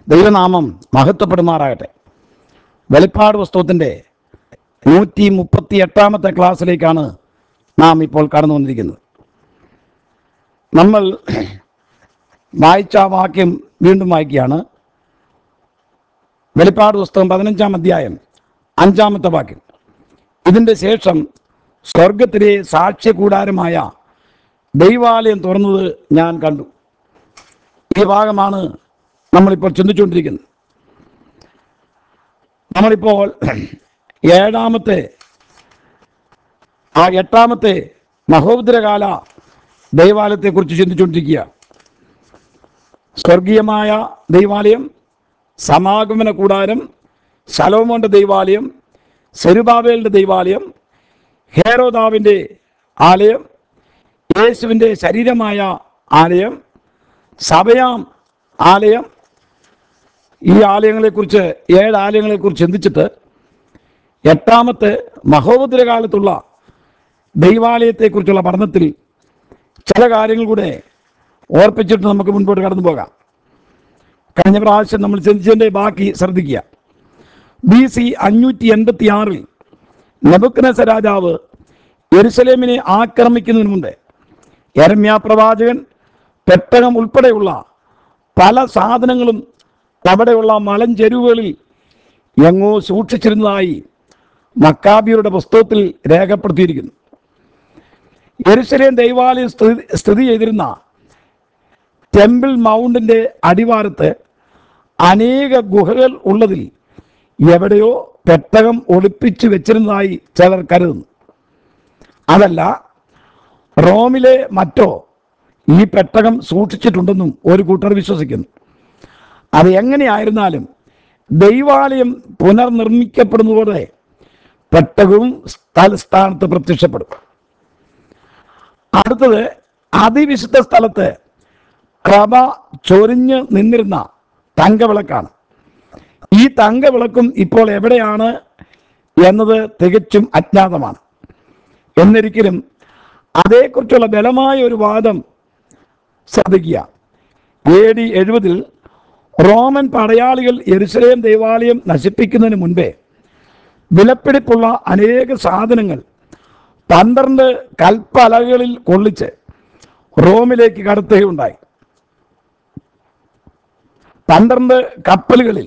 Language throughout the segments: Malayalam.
ദൈവനാമം മഹത്വപ്പെടുമാറാകട്ടെ വെളിപ്പാട് പുസ്തകത്തിൻ്റെ നൂറ്റി മുപ്പത്തി എട്ടാമത്തെ ക്ലാസ്സിലേക്കാണ് നാം ഇപ്പോൾ കടന്നു വന്നിരിക്കുന്നത് നമ്മൾ വായിച്ച ആ വാക്യം വീണ്ടും വായിക്കുകയാണ് വെളിപ്പാട് പുസ്തകം പതിനഞ്ചാം അധ്യായം അഞ്ചാമത്തെ വാക്യം ഇതിൻ്റെ ശേഷം സ്വർഗത്തിലെ സാക്ഷ്യകൂടാരമായ ദൈവാലയം തുറന്നത് ഞാൻ കണ്ടു ഈ ഭാഗമാണ് നമ്മളിപ്പോൾ ചിന്തിച്ചുകൊണ്ടിരിക്കുന്നത് നമ്മളിപ്പോൾ ഏഴാമത്തെ ആ എട്ടാമത്തെ മഹോദരകാല ദൈവാലയത്തെക്കുറിച്ച് ചിന്തിച്ചുകൊണ്ടിരിക്കുക സ്വർഗീയമായ ദൈവാലയം സമാഗമന കൂടാരം ശലോമോന്റെ ദൈവാലയം സെരുബാബേലിന്റെ ദൈവാലയം ഹേരോദാവിൻ്റെ ആലയം യേശുവിൻ്റെ ശരീരമായ ആലയം സഭയാം ആലയം ഈ ആലയങ്ങളെക്കുറിച്ച് ഏഴ് ആലയങ്ങളെക്കുറിച്ച് ചിന്തിച്ചിട്ട് എട്ടാമത്തെ മഹോദരകാലത്തുള്ള ദൈവാലയത്തെക്കുറിച്ചുള്ള പഠനത്തിൽ ചില കാര്യങ്ങൾ കൂടെ ഓർപ്പിച്ചിട്ട് നമുക്ക് മുൻപോട്ട് കടന്നു പോകാം കഴിഞ്ഞ പ്രാവശ്യം നമ്മൾ ചിന്തിച്ചതിൻ്റെ ബാക്കി ശ്രദ്ധിക്കുക ബി സി അഞ്ഞൂറ്റി എൺപത്തി ആറിൽ നെബുക്കനസ രാജാവ് യെരുസലേമിനെ ആക്രമിക്കുന്നതിന് മുമ്പ് എരമ്യാ പ്രവാചകൻ പെട്ടകം ഉൾപ്പെടെയുള്ള പല സാധനങ്ങളും അവിടെയുള്ള മലഞ്ചെരുവുകളിൽ എങ്ങോ സൂക്ഷിച്ചിരുന്നതായി മക്കാബിയുടെ പുസ്തകത്തിൽ രേഖപ്പെടുത്തിയിരിക്കുന്നു യെരുസലേം ദൈവാലയം സ്ഥിതി സ്ഥിതി ചെയ്തിരുന്ന ടെമ്പിൾ മൗണ്ടിൻ്റെ അടിവാരത്ത് അനേക ഗുഹകൾ ഉള്ളതിൽ എവിടെയോ പെട്ടകം ഒളിപ്പിച്ചു വെച്ചിരുന്നതായി ചിലർ കരുതുന്നു അതല്ല റോമിലെ മറ്റോ ഈ പെട്ടകം സൂക്ഷിച്ചിട്ടുണ്ടെന്നും ഒരു കൂട്ടർ വിശ്വസിക്കുന്നു അത് എങ്ങനെയായിരുന്നാലും ദൈവാലയം പുനർനിർമ്മിക്കപ്പെടുന്നതോടെ പെട്ടകവും തലസ്ഥാനത്ത് പ്രത്യക്ഷപ്പെടും അടുത്തത് അതിവിശുദ്ധ സ്ഥലത്ത് കൃപ ചൊരിഞ്ഞ് നിന്നിരുന്ന തങ്കവിളക്കാണ് ഈ തങ്കവിളക്കും ഇപ്പോൾ എവിടെയാണ് എന്നത് തികച്ചും അജ്ഞാതമാണ് എന്നിരിക്കലും അതേക്കുറിച്ചുള്ള ബലമായ ഒരു വാദം ശ്രദ്ധിക്കുക എ ഡി എഴുപതിൽ റോമൻ പടയാളികൾ യെരുസലേം ദേവാലയം നശിപ്പിക്കുന്നതിന് മുൻപേ വിലപ്പിടിപ്പുള്ള അനേക സാധനങ്ങൾ പന്ത്രണ്ട് കൽപ്പലകളിൽ കൊള്ളിച്ച് റോമിലേക്ക് കടത്തുകയുണ്ടായി പന്ത്രണ്ട് കപ്പലുകളിൽ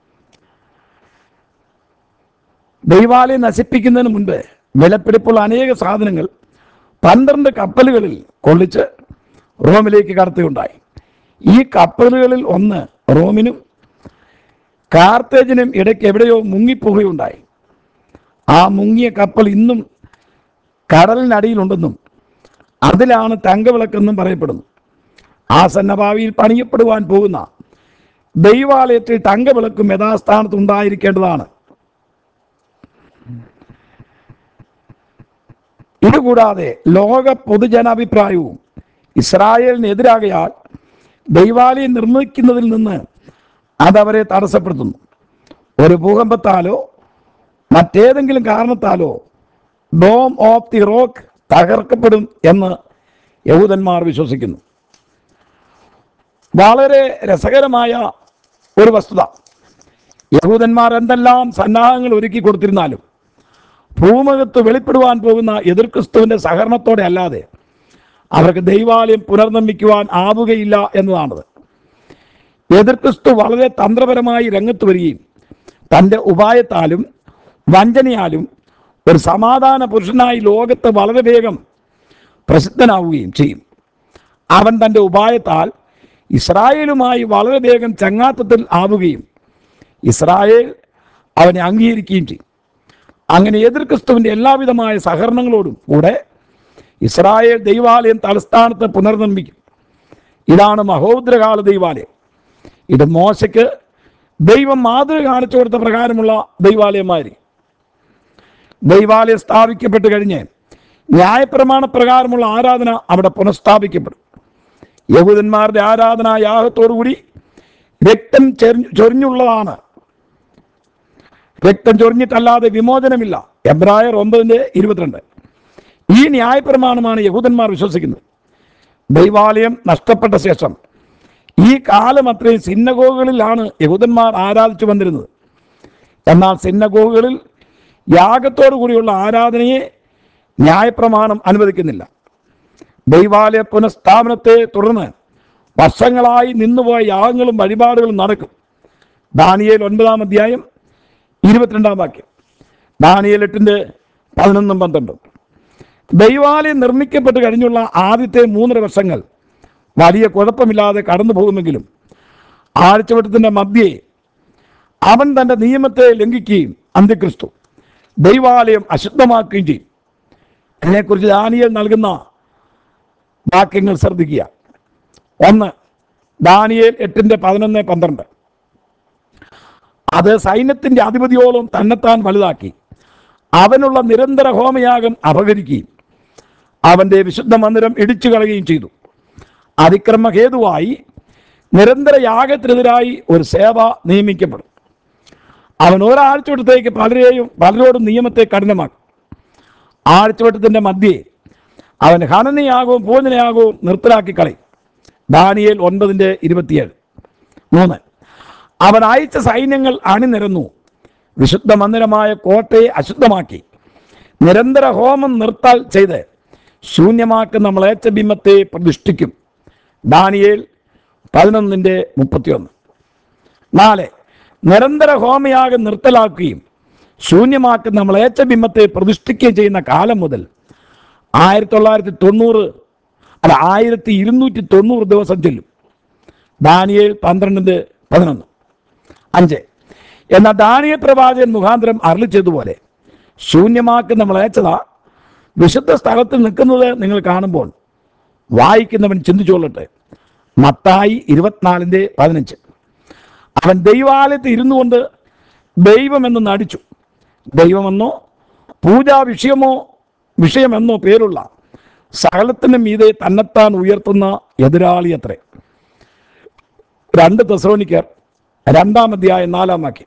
ദൈവാലയം നശിപ്പിക്കുന്നതിന് മുൻപ് വിലപ്പിടിപ്പുള്ള അനേക സാധനങ്ങൾ പന്ത്രണ്ട് കപ്പലുകളിൽ കൊള്ളിച്ച് റോമിലേക്ക് കടത്തുകയുണ്ടായി ഈ കപ്പലുകളിൽ ഒന്ന് റോമിനും കാർത്തേജിനും ഇടയ്ക്ക് എവിടെയോ മുങ്ങിപ്പോവുകയുണ്ടായി ആ മുങ്ങിയ കപ്പൽ ഇന്നും കടലിനടിയിലുണ്ടെന്നും അതിലാണ് തങ്കവിളക്കെന്നും പറയപ്പെടുന്നു ആസന്നഭാവിയിൽ പണിയപ്പെടുവാൻ പോകുന്ന ദൈവാലയത്തിൽ തങ്കവിളക്കും യഥാസ്ഥാനത്ത് ഉണ്ടായിരിക്കേണ്ടതാണ് ഇതുകൂടാതെ ലോക പൊതുജനാഭിപ്രായവും ഇസ്രായേലിനെതിരാകയാൽ ദൈവാലയം നിർമ്മിക്കുന്നതിൽ നിന്ന് അതവരെ തടസ്സപ്പെടുത്തുന്നു ഒരു ഭൂകമ്പത്താലോ മറ്റേതെങ്കിലും കാരണത്താലോ ഡോം ഓഫ് ദി റോക്ക് തകർക്കപ്പെടും എന്ന് യഹൂദന്മാർ വിശ്വസിക്കുന്നു വളരെ രസകരമായ ഒരു വസ്തുത യഹൂദന്മാർ എന്തെല്ലാം സന്നാഹങ്ങൾ ഒരുക്കി കൊടുത്തിരുന്നാലും ഭൂമുഖത്ത് വെളിപ്പെടുവാൻ പോകുന്ന എതിർ ക്രിസ്തുവിൻ്റെ സഹകരണത്തോടെ അല്ലാതെ അവർക്ക് ദൈവാലയം പുനർനിർമ്മിക്കുവാൻ ആവുകയില്ല എന്നതാണത് എതിർ ക്രിസ്തു വളരെ തന്ത്രപരമായി രംഗത്ത് വരികയും തൻ്റെ ഉപായത്താലും വഞ്ചനയാലും ഒരു സമാധാന പുരുഷനായി ലോകത്ത് വളരെ വേഗം പ്രസിദ്ധനാവുകയും ചെയ്യും അവൻ തൻ്റെ ഉപായത്താൽ ഇസ്രായേലുമായി വളരെ വേഗം ചങ്ങാത്തത്തിൽ ആവുകയും ഇസ്രായേൽ അവനെ അംഗീകരിക്കുകയും ചെയ്യും അങ്ങനെ എതിർ ക്രിസ്തുവിൻ്റെ എല്ലാവിധമായ സഹകരണങ്ങളോടും കൂടെ ഇസ്രായേൽ ദൈവാലയം തലസ്ഥാനത്ത് പുനർനിർമ്മിക്കും ഇതാണ് മഹോദരകാല ദൈവാലയം ഇത് മോശയ്ക്ക് ദൈവം മാതൃക കാണിച്ചു കൊടുത്ത പ്രകാരമുള്ള ദൈവാലയമാരി ദൈവാലയം സ്ഥാപിക്കപ്പെട്ട് കഴിഞ്ഞ് ന്യായപ്രമാണ പ്രകാരമുള്ള ആരാധന അവിടെ പുനഃസ്ഥാപിക്കപ്പെടും യഹൂദന്മാരുടെ ആരാധന യാഗത്തോടുകൂടി രക്തം ചെറി- ചൊരിഞ്ഞുള്ളതാണ് രക്തം ചൊരിഞ്ഞിട്ടല്ലാതെ വിമോചനമില്ല എബ്രായർ ഒമ്പതിൻ്റെ ഇരുപത്തിരണ്ട് ഈ ന്യായപ്രമാണമാണ് യഹൂദന്മാർ വിശ്വസിക്കുന്നത് ദൈവാലയം നഷ്ടപ്പെട്ട ശേഷം ഈ കാലം അത്രയും സിന്നഗോഗുകളിലാണ് യഹൂദന്മാർ ആരാധിച്ചു വന്നിരുന്നത് എന്നാൽ സിന്നഗോഗുകളിൽ യാഗത്തോടു കൂടിയുള്ള ആരാധനയെ ന്യായപ്രമാണം അനുവദിക്കുന്നില്ല ദൈവാലയ പുനഃസ്ഥാപനത്തെ തുടർന്ന് വർഷങ്ങളായി നിന്നുപോയ യാഗങ്ങളും വഴിപാടുകളും നടക്കും ദാനിയേൽ ഒൻപതാം അധ്യായം ഇരുപത്തിരണ്ടാം വാക്യം ദാനിയേൽ എട്ടിൻ്റെ പതിനൊന്നും പന്ത്രണ്ടും ദൈവാലയം നിർമ്മിക്കപ്പെട്ട് കഴിഞ്ഞുള്ള ആദ്യത്തെ മൂന്നര വർഷങ്ങൾ വലിയ കുഴപ്പമില്ലാതെ കടന്നു പോകുമെങ്കിലും ആഴ്ചവട്ടത്തിൻ്റെ മധ്യേ അവൻ തൻ്റെ നിയമത്തെ ലംഘിക്കുകയും അന്ത്യക്രിസ്തു ദൈവാലയം അശുദ്ധമാക്കുകയും ചെയ്യും അതിനെക്കുറിച്ച് ദാനിയേൽ നൽകുന്ന വാക്യങ്ങൾ ശ്രദ്ധിക്കുക ഒന്ന് ദാനിയേൽ എട്ടിൻ്റെ പതിനൊന്ന് പന്ത്രണ്ട് അത് സൈന്യത്തിൻ്റെ അധിപതിയോളം തന്നെത്താൻ വലുതാക്കി അവനുള്ള നിരന്തര ഹോമയാഗം അപകരിക്കുകയും അവൻ്റെ വിശുദ്ധ മന്ദിരം ഇടിച്ചു കളയുകയും ചെയ്തു അതിക്രമ ഹേതുവായി നിരന്തര യാഗത്തിനെതിരായി ഒരു സേവ നിയമിക്കപ്പെടും അവൻ ഒരാഴ്ചവട്ടത്തേക്ക് പലരെയും പലരോടും നിയമത്തെ കഠിനമാക്കും ആഴ്ചവട്ടത്തിൻ്റെ മധ്യേ അവൻ ഹനനയാകവും ഭോജനയാകവും നിർത്തലാക്കി കളയും ദാനിയേൽ ഒൻപതിൻ്റെ ഇരുപത്തിയേഴ് മൂന്ന് അവൻ അയച്ച സൈന്യങ്ങൾ അണിനിരന്നു വിശുദ്ധ മന്ദിരമായ കോട്ടയെ അശുദ്ധമാക്കി നിരന്തര ഹോമം നിർത്താൽ ചെയ്ത് ശൂന്യമാക്കുന്ന മ്ലേച്ഛ ബിംബത്തെ പ്രതിഷ്ഠിക്കും ദാനിയേൽ പതിനൊന്നിൻ്റെ മുപ്പത്തിയൊന്ന് നാല് നിരന്തര ഹോമയാഗം നിർത്തലാക്കുകയും ശൂന്യമാക്കുന്ന മ്ലേച്ഛ ബിംബത്തെ പ്രതിഷ്ഠിക്കുകയും ചെയ്യുന്ന കാലം മുതൽ ആയിരത്തി തൊള്ളായിരത്തി തൊണ്ണൂറ് അല്ല ആയിരത്തി ഇരുന്നൂറ്റി തൊണ്ണൂറ് ദിവസം ചെല്ലും ദാനിയേൽ പന്ത്രണ്ടിൻ്റെ പതിനൊന്ന് അഞ്ച് എന്നാൽ ദാനിയ പ്രവാചകൻ മുഖാന്തരം അരളി ചെയ്തതുപോലെ ശൂന്യമാക്കുന്ന മ്ലേച്ഛത വിശുദ്ധ സ്ഥലത്തിൽ നിൽക്കുന്നത് നിങ്ങൾ കാണുമ്പോൾ വായിക്കുന്നവൻ ചിന്തിച്ചുകൊള്ളട്ടെ മത്തായി ഇരുപത്തിനാലിൻ്റെ പതിനഞ്ച് അവൻ ദൈവാലയത്തിൽ ഇരുന്നു കൊണ്ട് ദൈവമെന്ന് നടിച്ചു ദൈവമെന്നോ പൂജാ വിഷയമോ വിഷയമെന്നോ പേരുള്ള സകലത്തിന് മീതെ തന്നെത്താൻ ഉയർത്തുന്ന എതിരാളി അത്രേ രണ്ട് തെസ്രോനിക്കർ രണ്ടാം അധ്യായം നാലാം വാക്യം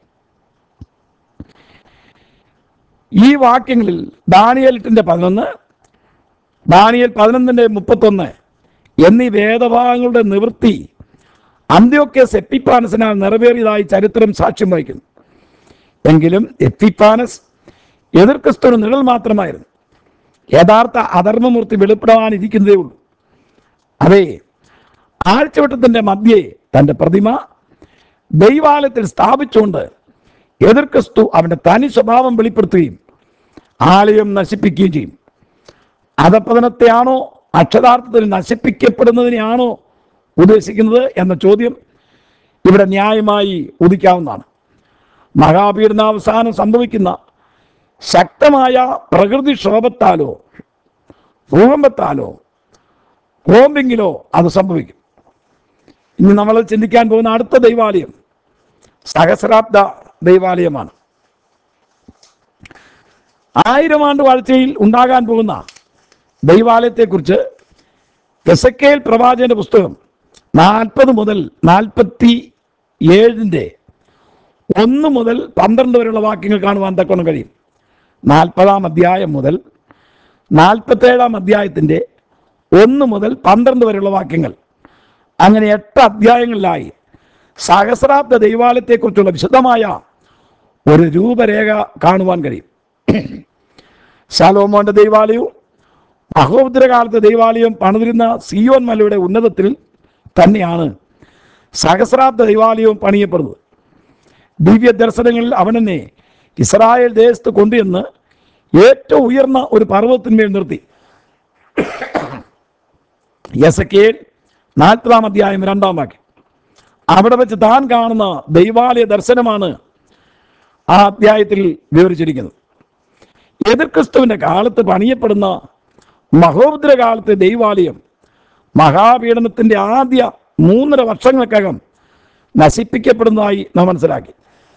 ഈ വാക്യങ്ങളിൽ ദാനിയേൽ എട്ടിൻ്റെ പതിനൊന്ന് ദാനിയേൽ പതിനൊന്നിൻ്റെ മുപ്പത്തൊന്ന് എന്നീ വേദഭാഗങ്ങളുടെ നിവൃത്തി അന്ത്യോക്യസ് എപ്പിപ്പാനസിനാൽ നിറവേറിയതായി ചരിത്രം സാക്ഷ്യം വഹിക്കുന്നു എങ്കിലും എപ്പിപ്പാനസ് എതിർ ക്രിസ്തുവിന് നിഴൽ മാത്രമായിരുന്നു യഥാർത്ഥ അധർമ്മമൂർത്തി വെളിപ്പെടാനിരിക്കുന്നതേ ഉള്ളൂ അതെ ആഴ്ചവട്ടത്തിൻ്റെ മധ്യേ തൻ്റെ പ്രതിമ ദൈവാലയത്തിൽ സ്ഥാപിച്ചുകൊണ്ട് എതിർ ക്രിസ്തു അവൻ്റെ തനി സ്വഭാവം വെളിപ്പെടുത്തുകയും ആലയം നശിപ്പിക്കുകയും ചെയ്യും അധപതനത്തെയാണോ അക്ഷരാർത്ഥത്തിൽ നശിപ്പിക്കപ്പെടുന്നതിനെയാണോ ഉദ്ദേശിക്കുന്നത് എന്ന ചോദ്യം ഇവിടെ ന്യായമായി ഉദിക്കാവുന്നതാണ് മഹാപീഡനാവസാനം സംഭവിക്കുന്ന ശക്തമായ പ്രകൃതിക്ഷോഭത്താലോ ഭൂകമ്പത്താലോ ബോംബിങ്ങിലോ അത് സംഭവിക്കും ഇനി നമ്മൾ ചിന്തിക്കാൻ പോകുന്ന അടുത്ത ദൈവാലയം സഹസ്രാബ്ദ ദൈവാലയമാണ് ആയിരം ആണ്ട് വാഴ്ചയിൽ ഉണ്ടാകാൻ പോകുന്ന ദൈവാലയത്തെക്കുറിച്ച് എസക്കേൽ പ്രവാചകന്റെ പുസ്തകം നാൽപ്പത് മുതൽ നാൽപ്പത്തി ഏഴിൻ്റെ ഒന്ന് മുതൽ പന്ത്രണ്ട് വരെയുള്ള വാക്യങ്ങൾ കാണുവാൻ തക്കോണം കഴിയും നാൽപ്പതാം അധ്യായം മുതൽ നാൽപ്പത്തേഴാം അധ്യായത്തിൻ്റെ ഒന്ന് മുതൽ പന്ത്രണ്ട് വരെയുള്ള വാക്യങ്ങൾ അങ്ങനെ എട്ട് അധ്യായങ്ങളിലായി സഹസ്രാബ്ദ ദൈവാലയത്തെക്കുറിച്ചുള്ള വിശദമായ ഒരു രൂപരേഖ കാണുവാൻ കഴിയും ശാലോമോന്റെ ദൈവാലയവും അഹോദ്രകാലത്തെ ദൈവാലയം പണിതിരുന്ന സിയോൻ മലയുടെ ഉന്നതത്തിൽ തന്നെയാണ് സഹസ്രാബ്ദ ദൈവാലയവും പണിയപ്പെടുന്നത് ദിവ്യ ദർശനങ്ങളിൽ അവനെന്നെ ഇസ്രായേൽ ദേശത്ത് കൊണ്ടുവന്ന് ഏറ്റവും ഉയർന്ന ഒരു പർവ്വതത്തിന്മേൽ നിർത്തി യസക്കേൽ നാൽപ്പതാം അധ്യായം രണ്ടാം വാക്യം അവിടെ വെച്ച് താൻ കാണുന്ന ദൈവാലയ ദർശനമാണ് ആ അധ്യായത്തിൽ വിവരിച്ചിരിക്കുന്നത് എതിർ ക്രിസ്തുവിൻ്റെ കാലത്ത് പണിയപ്പെടുന്ന മഹോദ്ര കാലത്തെ ദൈവാലയം മഹാപീഡനത്തിൻ്റെ ആദ്യ മൂന്നര വർഷങ്ങൾക്കകം നശിപ്പിക്കപ്പെടുന്നതായി നാം മനസ്സിലാക്കി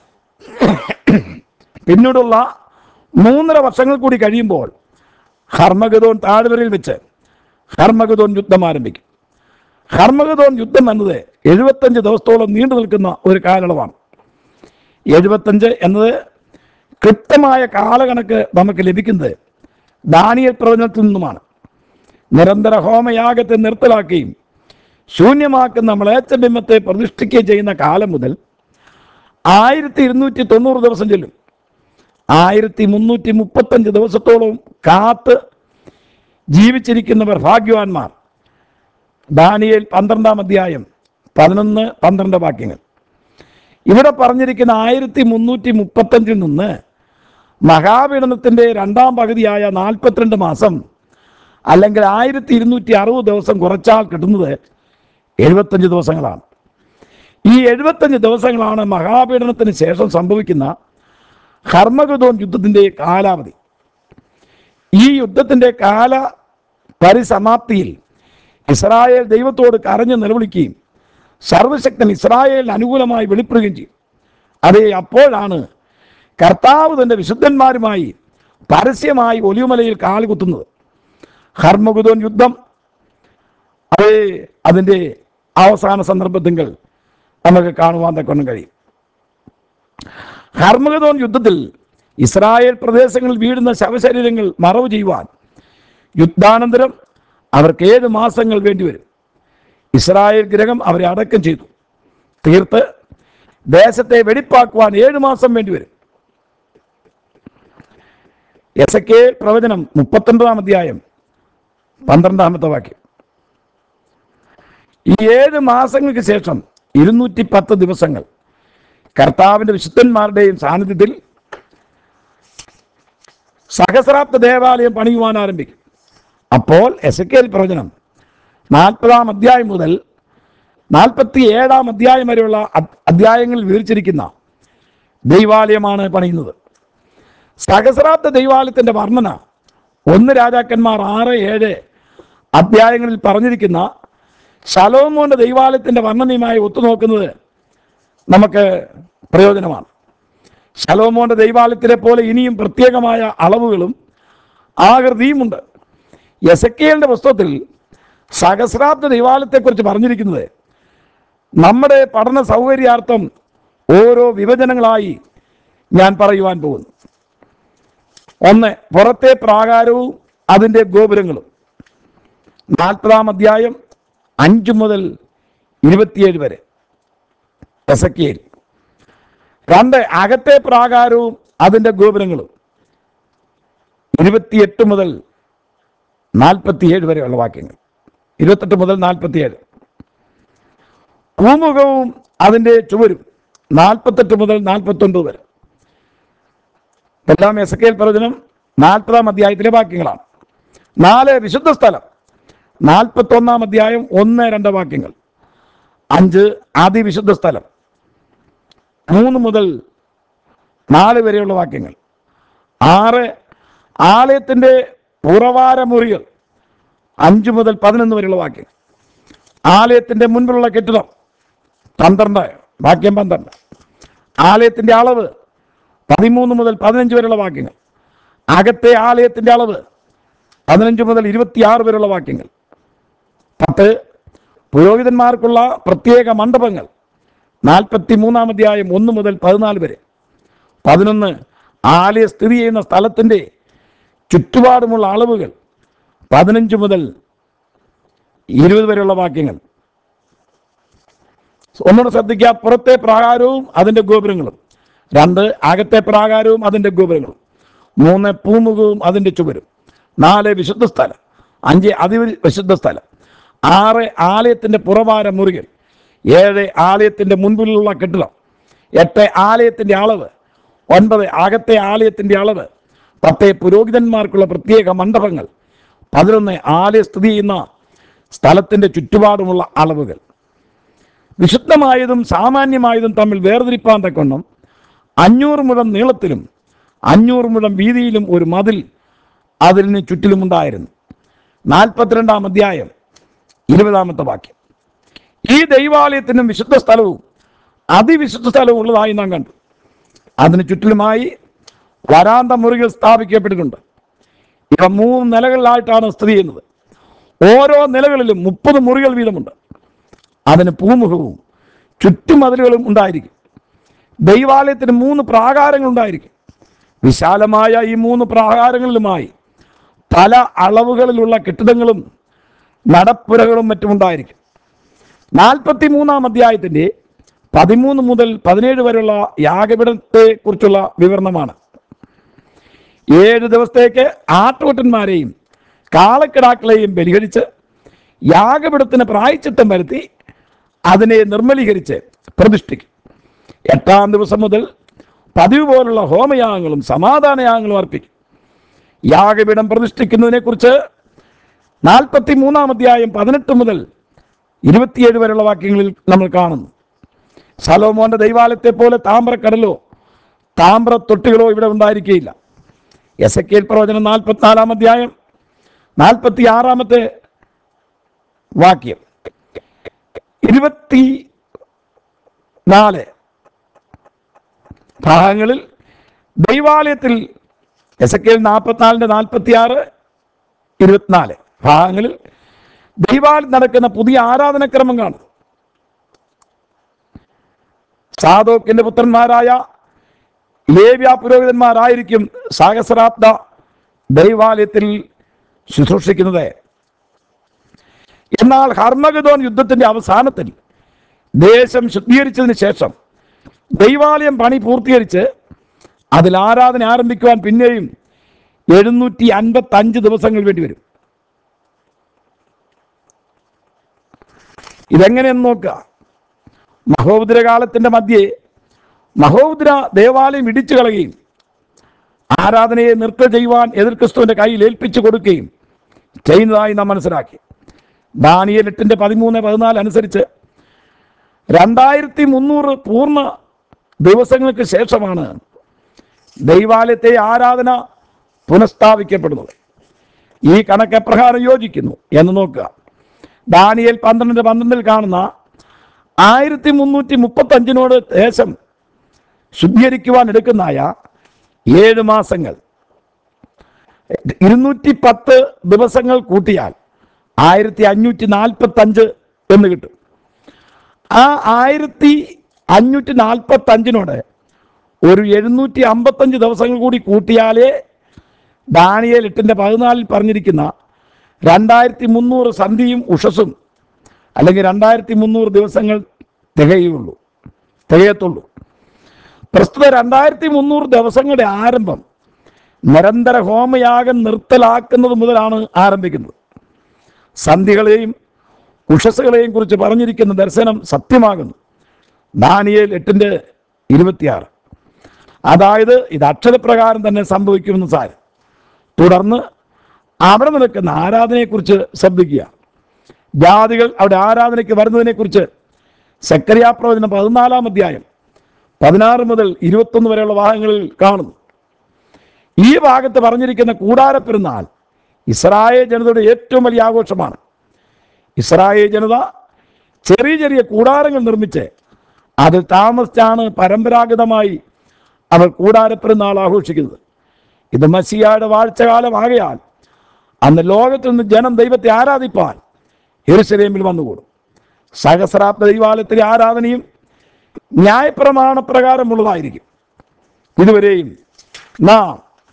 പിന്നീടുള്ള മൂന്നര വർഷങ്ങൾ കൂടി കഴിയുമ്പോൾ ഹർമഗതോൻ താഴ്വരയിൽ വെച്ച് ഹർമഗതോൻ യുദ്ധം ആരംഭിക്കും ഹർമഗതോൻ യുദ്ധം എന്നത് എഴുപത്തഞ്ച് ദിവസത്തോളം നീണ്ടു നിൽക്കുന്ന ഒരു കാലയളവാണ് എഴുപത്തഞ്ച് എന്നത് കൃത്യമായ കാലകണക്ക് നമുക്ക് ലഭിക്കുന്നത് ദാനിയൽ പ്രവചനത്തിൽ നിന്നുമാണ് നിരന്തര ഹോമയാഗത്തെ നിർത്തലാക്കുകയും ശൂന്യമാക്കുന്ന മ്ലേച്ഛബിംബത്തെ പ്രതിഷ്ഠിക്കുകയും ചെയ്യുന്ന കാലം മുതൽ ആയിരത്തി ഇരുന്നൂറ്റി തൊണ്ണൂറ് ദിവസം ചെല്ലും ആയിരത്തി മുന്നൂറ്റി മുപ്പത്തഞ്ച് ദിവസത്തോളം കാത്ത് ജീവിച്ചിരിക്കുന്നവർ ഭാഗ്യവാന്മാർ ദാനിയേൽ പന്ത്രണ്ടാം അധ്യായം പതിനൊന്ന് പന്ത്രണ്ട് വാക്യങ്ങൾ ഇവിടെ പറഞ്ഞിരിക്കുന്ന ആയിരത്തി മുന്നൂറ്റി മുപ്പത്തഞ്ചിൽ നിന്ന് മഹാപീഡനത്തിൻ്റെ രണ്ടാം പകുതിയായ നാൽപ്പത്തിരണ്ട് മാസം അല്ലെങ്കിൽ ആയിരത്തി ഇരുന്നൂറ്റി അറുപത് ദിവസം കുറച്ചാൽ കിട്ടുന്നത് എഴുപത്തഞ്ച് ദിവസങ്ങളാണ് ഈ എഴുപത്തഞ്ച് ദിവസങ്ങളാണ് മഹാപീഡനത്തിന് ശേഷം സംഭവിക്കുന്ന ഹർമഗതോൻ യുദ്ധത്തിൻ്റെ കാലാവധി ഈ യുദ്ധത്തിൻ്റെ കാല പരിസമാപ്തിയിൽ ഇസ്രായേൽ ദൈവത്തോട് കരഞ്ഞ് നിലവിളിക്കുകയും സർവശക്തൻ ഇസ്രായേലിന് അനുകൂലമായി വെളിപ്പെടുകയും ചെയ്യും അതേ അപ്പോഴാണ് കർത്താവ് തൻ്റെ വിശുദ്ധന്മാരുമായി പരസ്യമായി ഒലിവുമലയിൽ കാലുകുത്തുന്നത് ഹർമഗുദോൻ യുദ്ധം അത് അതിൻ്റെ അവസാന സന്ദർഭത്തിങ്കൽ നമുക്ക് കാണുവാൻ തക്കൊണ്ടും കഴിയും ഹർമഗദോൻ യുദ്ധത്തിൽ ഇസ്രായേൽ പ്രദേശങ്ങളിൽ വീഴുന്ന ശവശരീരങ്ങൾ മറവ് ചെയ്യുവാൻ യുദ്ധാനന്തരം അവർക്ക് ഏഴ് മാസങ്ങൾ വേണ്ടിവരും ഇസ്രായേൽ ഗ്രഹം അവരെ അടക്കം ചെയ്തു തീർത്ത് ദേശത്തെ വെടിപ്പാക്കുവാൻ ഏഴ് മാസം വേണ്ടിവരും എസ് കെ പ്രവചനം മുപ്പത്തൊൻപതാം അധ്യായം പന്ത്രണ്ടാമത്തെ വാക്യം ഈ ഏഴ് മാസങ്ങൾക്ക് ശേഷം ഇരുന്നൂറ്റി പത്ത് ദിവസങ്ങൾ കർത്താവിൻ്റെ വിശുദ്ധന്മാരുടെയും സാന്നിധ്യത്തിൽ സഹസ്രാബ്ദ ദേവാലയം പണിയുവാൻ ആരംഭിക്കും അപ്പോൾ എസ് കെ പ്രവചനം നാൽപ്പതാം അധ്യായം മുതൽ നാൽപ്പത്തി ഏഴാം അധ്യായം വരെയുള്ള അദ്- അധ്യായങ്ങളിൽ വിവരിച്ചിരിക്കുന്ന ദൈവാലയമാണ് പണിയുന്നത് സഹസ്രാബ്ദ ദൈവാലയത്തിൻ്റെ വർണ്ണന ഒന്ന് രാജാക്കന്മാർ ആറ് ഏഴ് അധ്യായങ്ങളിൽ പറഞ്ഞിരിക്കുന്ന ശലോമോന്റെ ദൈവാലയത്തിൻ്റെ വർണ്ണനയുമായി ഒത്തുനോക്കുന്നത് നമുക്ക് പ്രയോജനമാണ് ശലോമോന്റെ ദൈവാലയത്തിലെ പോലെ ഇനിയും പ്രത്യേകമായ അളവുകളും ആകൃതിയുമുണ്ട് എസക്കേലിന്റെ പുസ്തകത്തിൽ സഹസ്രാബ്ദ ദൈവാലയത്തെക്കുറിച്ച് പറഞ്ഞിരിക്കുന്നത് നമ്മുടെ പഠന സൗകര്യാർത്ഥം ഓരോ വിഭജനങ്ങളായി ഞാൻ പറയുവാൻ പോകുന്നു ഒന്ന് പുറത്തെ പ്രാകാരവും അതിൻ്റെ ഗോപുരങ്ങളും നാൽപ്പതാം അധ്യായം അഞ്ച് മുതൽ ഇരുപത്തിയേഴ് വരെ എസക്കിയേൽ രണ്ട് അകത്തെ പ്രാകാരവും അതിൻ്റെ ഗോപുരങ്ങളും ഇരുപത്തിയെട്ട് മുതൽ നാൽപ്പത്തിയേഴ് വരെയുള്ള വാക്യങ്ങൾ ഇരുപത്തെട്ട് മുതൽ നാൽപ്പത്തിയേഴ് പൂമുഖവും അതിൻ്റെ ചുവരും നാൽപ്പത്തെട്ട് മുതൽ നാൽപ്പത്തൊൻപത് വരെ എല്ലാം എസ് കെ പ്രവചനം നാൽപ്പതാം അധ്യായത്തിലെ വാക്യങ്ങളാണ് നാല് വിശുദ്ധ സ്ഥലം നാൽപ്പത്തൊന്നാം അധ്യായം ഒന്ന് രണ്ട് വാക്യങ്ങൾ അഞ്ച് അതിവിശുദ്ധ സ്ഥലം മൂന്ന് മുതൽ നാല് വരെയുള്ള വാക്യങ്ങൾ ആറ് ആലയത്തിൻ്റെ പുറവാര മുറികൾ അഞ്ച് മുതൽ പതിനൊന്ന് വരെയുള്ള വാക്യങ്ങൾ ആലയത്തിൻ്റെ മുൻപിലുള്ള കെട്ടിടം പന്ത്രണ്ട് വാക്യം പന്ത്രണ്ട് ആലയത്തിൻ്റെ അളവ് പതിമൂന്ന് മുതൽ പതിനഞ്ച് വരെയുള്ള വാക്യങ്ങൾ അകത്തെ ആലയത്തിൻ്റെ അളവ് പതിനഞ്ച് മുതൽ ഇരുപത്തിയാറ് വരെയുള്ള വാക്യങ്ങൾ പത്ത് പുരോഹിതന്മാർക്കുള്ള പ്രത്യേക മണ്ഡപങ്ങൾ നാൽപ്പത്തി മൂന്നാം അധ്യായം ഒന്ന് മുതൽ പതിനാല് വരെ പതിനൊന്ന് ആലയ സ്ഥിതി ചെയ്യുന്ന സ്ഥലത്തിൻ്റെ ചുറ്റുപാടുമുള്ള അളവുകൾ പതിനഞ്ച് മുതൽ ഇരുപത് വരെയുള്ള വാക്യങ്ങൾ ഒന്നുകൂടെ ശ്രദ്ധിക്കുക പുറത്തെ പ്രാകാരവും അതിൻ്റെ ഗോപുരങ്ങളും രണ്ട് അകത്തെ പ്രാകാരവും അതിൻ്റെ ഗോപുരങ്ങളും മൂന്ന് പൂമുഖവും അതിൻ്റെ ചുവരും നാല് വിശുദ്ധ സ്ഥലം അഞ്ച് അതി വിശുദ്ധ സ്ഥലം ആറ് ആലയത്തിൻ്റെ പുറവാര മുറികൾ ഏഴ് ആലയത്തിൻ്റെ മുൻപിലുള്ള കെട്ടിടം എട്ട് ആലയത്തിൻ്റെ അളവ് ഒൻപത് അകത്തെ ആലയത്തിൻ്റെ അളവ് പത്ത് പുരോഹിതന്മാർക്കുള്ള പ്രത്യേക മണ്ഡപങ്ങൾ പതിനൊന്ന് ആലയ സ്ഥിതി ചെയ്യുന്ന സ്ഥലത്തിൻ്റെ ചുറ്റുപാടുമുള്ള അളവുകൾ വിശുദ്ധമായതും സാമാന്യമായതും തമ്മിൽ വേർതിരിപ്പാൻ തക്കൊണ്ണം അഞ്ഞൂറ് മുഴം നീളത്തിലും അഞ്ഞൂറ് മുഴം വീതിയിലും ഒരു മതിൽ അതിന് ചുറ്റിലുമുണ്ടായിരുന്നു നാൽപ്പത്തിരണ്ടാം അധ്യായം ഇരുപതാമത്തെ വാക്യം ഈ ദൈവാലയത്തിനും വിശുദ്ധ സ്ഥലവും അതിവിശുദ്ധ സ്ഥലവും ഉള്ളതായി നാം കണ്ടു അതിന് ചുറ്റിലുമായി വരാന്ത മുറികൾ സ്ഥാപിക്കപ്പെട്ടിട്ടുണ്ട് ഇവ മൂന്ന് നിലകളിലായിട്ടാണ് സ്ഥിതി ചെയ്യുന്നത് ഓരോ നിലകളിലും മുപ്പത് മുറികൾ വീതമുണ്ട് അതിന് പൂമുഖവും ചുറ്റുമതിലുകളും ഉണ്ടായിരിക്കും ദൈവാലയത്തിന് മൂന്ന് പ്രാകാരങ്ങൾ ഉണ്ടായിരിക്കും വിശാലമായ ഈ മൂന്ന് പ്രാകാരങ്ങളിലുമായി പല അളവുകളിലുള്ള കെട്ടിടങ്ങളും നടപ്പുരകളും മറ്റും ഉണ്ടായിരിക്കും നാൽപ്പത്തി മൂന്നാം അധ്യായത്തിൻ്റെ പതിമൂന്ന് മുതൽ പതിനേഴ് വരെയുള്ള യാഗപീഠത്തെ കുറിച്ചുള്ള വിവരണമാണ് ഏഴ് ദിവസത്തേക്ക് ആട്ടുകൊട്ടന്മാരെയും കാളക്കിടാക്കളെയും ബലികരിച്ച് യാഗപീഠത്തിന് പ്രായച്ചിത്തം വരുത്തി അതിനെ നിർമ്മലീകരിച്ച് പ്രതിഷ്ഠിക്കും എട്ടാം ദിവസം മുതൽ പതിവ് പോലുള്ള ഹോമയാഗങ്ങളും സമാധാനയാഗങ്ങളും അർപ്പിക്കും യാഗപീഠം പ്രതിഷ്ഠിക്കുന്നതിനെക്കുറിച്ച് നാൽപ്പത്തി മൂന്നാം അധ്യായം പതിനെട്ട് മുതൽ ഇരുപത്തിയേഴ് വരെയുള്ള വാക്യങ്ങളിൽ നമ്മൾ കാണുന്നു സലോമോന്റെ ദൈവാലയത്തെ പോലെ താമ്രക്കടലോ താമ്ര തൊട്ടികളോ ഇവിടെ ഉണ്ടായിരിക്കുകയില്ല എസ് എ പ്രവചനം നാൽപ്പത്തിനാലാം അധ്യായം നാൽപ്പത്തി ആറാമത്തെ വാക്യം ഇരുപത്തി നാല് ഭാഗങ്ങളിൽ ദൈവാലയത്തിൽ എസ് എ നാൽപ്പത്തിനാലിൻ്റെ നാൽപ്പത്തി ആറ് ഇരുപത്തിനാല് ഭാഗങ്ങളിൽ ദൈവാലയം നടക്കുന്ന പുതിയ ആരാധനക്രമം കാണും സാധോക്കിന്റെ പുത്രന്മാരായ ലേവ്യ പുരോഹിതന്മാരായിരിക്കും സഹസ്രാബ്ദ ദൈവാലയത്തിൽ ശുശ്രൂഷിക്കുന്നത് എന്നാൽ ഹർമഗദോൻ യുദ്ധത്തിന്റെ അവസാനത്തിൽ ദേശം ശുദ്ധീകരിച്ചതിന് ശേഷം ദൈവാലയം പണി പൂർത്തീകരിച്ച് അതിൽ ആരാധന ആരംഭിക്കുവാൻ പിന്നെയും എഴുന്നൂറ്റി അൻപത്തി അഞ്ച് ദിവസങ്ങൾ വേണ്ടി വരും ഇതെങ്ങനെയെന്ന് നോക്കുക മഹോദര കാലത്തിന്റെ മധ്യേ മഹോദര ദേവാലയം ഇടിച്ചു കളയുകയും ആരാധനയെ നൃത്തം ചെയ്യുവാൻ എതിർ ക്രിസ്തുവിന്റെ കയ്യിൽ ഏൽപ്പിച്ചു കൊടുക്കുകയും ചെയ്യുന്നതായി നാം മനസ്സിലാക്കി ദാനിയൽ എട്ടിന്റെ പതിമൂന്ന് പതിനാല് അനുസരിച്ച് രണ്ടായിരത്തി മുന്നൂറ് പൂർണ്ണ ദിവസങ്ങൾക്ക് ശേഷമാണ് ദൈവാലയത്തെ ആരാധന പുനഃസ്ഥാപിക്കപ്പെടുന്നത് ഈ കണക്ക് എപ്രകാരം യോജിക്കുന്നു എന്ന് നോക്കുക ദാനിയൽ പന്ത്രണ്ടിന്റെ പന്ത്രണ്ടിൽ കാണുന്ന ആയിരത്തി മുന്നൂറ്റി മുപ്പത്തഞ്ചിനോട് ദേശം ശുദ്ധീകരിക്കുവാൻ എടുക്കുന്നതായ ഏഴ് മാസങ്ങൾ ഇരുന്നൂറ്റി പത്ത് ദിവസങ്ങൾ കൂട്ടിയാൽ ആയിരത്തി അഞ്ഞൂറ്റി നാൽപ്പത്തി അഞ്ച് എന്ന് കിട്ടും ആ ആയിരത്തി അഞ്ഞൂറ്റി നാൽപ്പത്തി അഞ്ചിനോട് ഒരു എഴുന്നൂറ്റി അമ്പത്തഞ്ച് ദിവസങ്ങൾ കൂടി കൂട്ടിയാലേ ദാനിയേൽ എട്ടിൻ്റെ പതിനാലിൽ പറഞ്ഞിരിക്കുന്ന രണ്ടായിരത്തി മുന്നൂറ് സന്ധിയും ഉഷസും അല്ലെങ്കിൽ രണ്ടായിരത്തി മുന്നൂറ് ദിവസങ്ങൾ തികയുള്ളൂ തികയത്തുള്ളൂ പ്രസ്തുത രണ്ടായിരത്തി മുന്നൂറ് ദിവസങ്ങളുടെ ആരംഭം നിരന്തര ഹോമയാഗം നിർത്തലാക്കുന്നത് മുതലാണ് ആരംഭിക്കുന്നത് സന്ധികളെയും ഉഷസ്സുകളെയും കുറിച്ച് പറഞ്ഞിരിക്കുന്ന ദർശനം സത്യമാകുന്നു ദാനിയേൽ എട്ടിൻ്റെ ഇരുപത്തിയാറ് അതായത് ഇത് അക്ഷരപ്രകാരം തന്നെ സംഭവിക്കുമെന്ന് സാരം തുടർന്ന് അവിടെ നടക്കുന്ന ആരാധനയെക്കുറിച്ച് ശ്രദ്ധിക്കുക ജാതികൾ അവിടെ ആരാധനയ്ക്ക് വരുന്നതിനെക്കുറിച്ച് സെക്കരിയാ പ്രവചനം പതിനാലാം അധ്യായം പതിനാറ് മുതൽ ഇരുപത്തൊന്ന് വരെയുള്ള ഭാഗങ്ങളിൽ കാണുന്നു ഈ ഭാഗത്ത് പറഞ്ഞിരിക്കുന്ന കൂടാര പെരുന്നാൾ ഇസ്രായേൽ ജനതയുടെ ഏറ്റവും വലിയ ആഘോഷമാണ് ഇസ്രായേൽ ജനത ചെറിയ ചെറിയ കൂടാരങ്ങൾ നിർമ്മിച്ച് അതിൽ താമസിച്ചാണ് പരമ്പരാഗതമായി അവർ കൂടാര പെരുന്നാൾ ആഘോഷിക്കുന്നത് ഇത് മസിയായുടെ വാഴ്ചകാലമാകയാൽ അന്ന് ലോകത്തിൽ നിന്ന് ജനം ദൈവത്തെ ആരാധിപ്പാൻ യെരുസലേമിൽ വന്നുകൂടും സഹസ്രാബ്ദ ദൈവാലയത്തിലെ ആരാധനയും ന്യായപ്രമാണപ്രകാരമുള്ളതായിരിക്കും ഇതുവരെയും നാം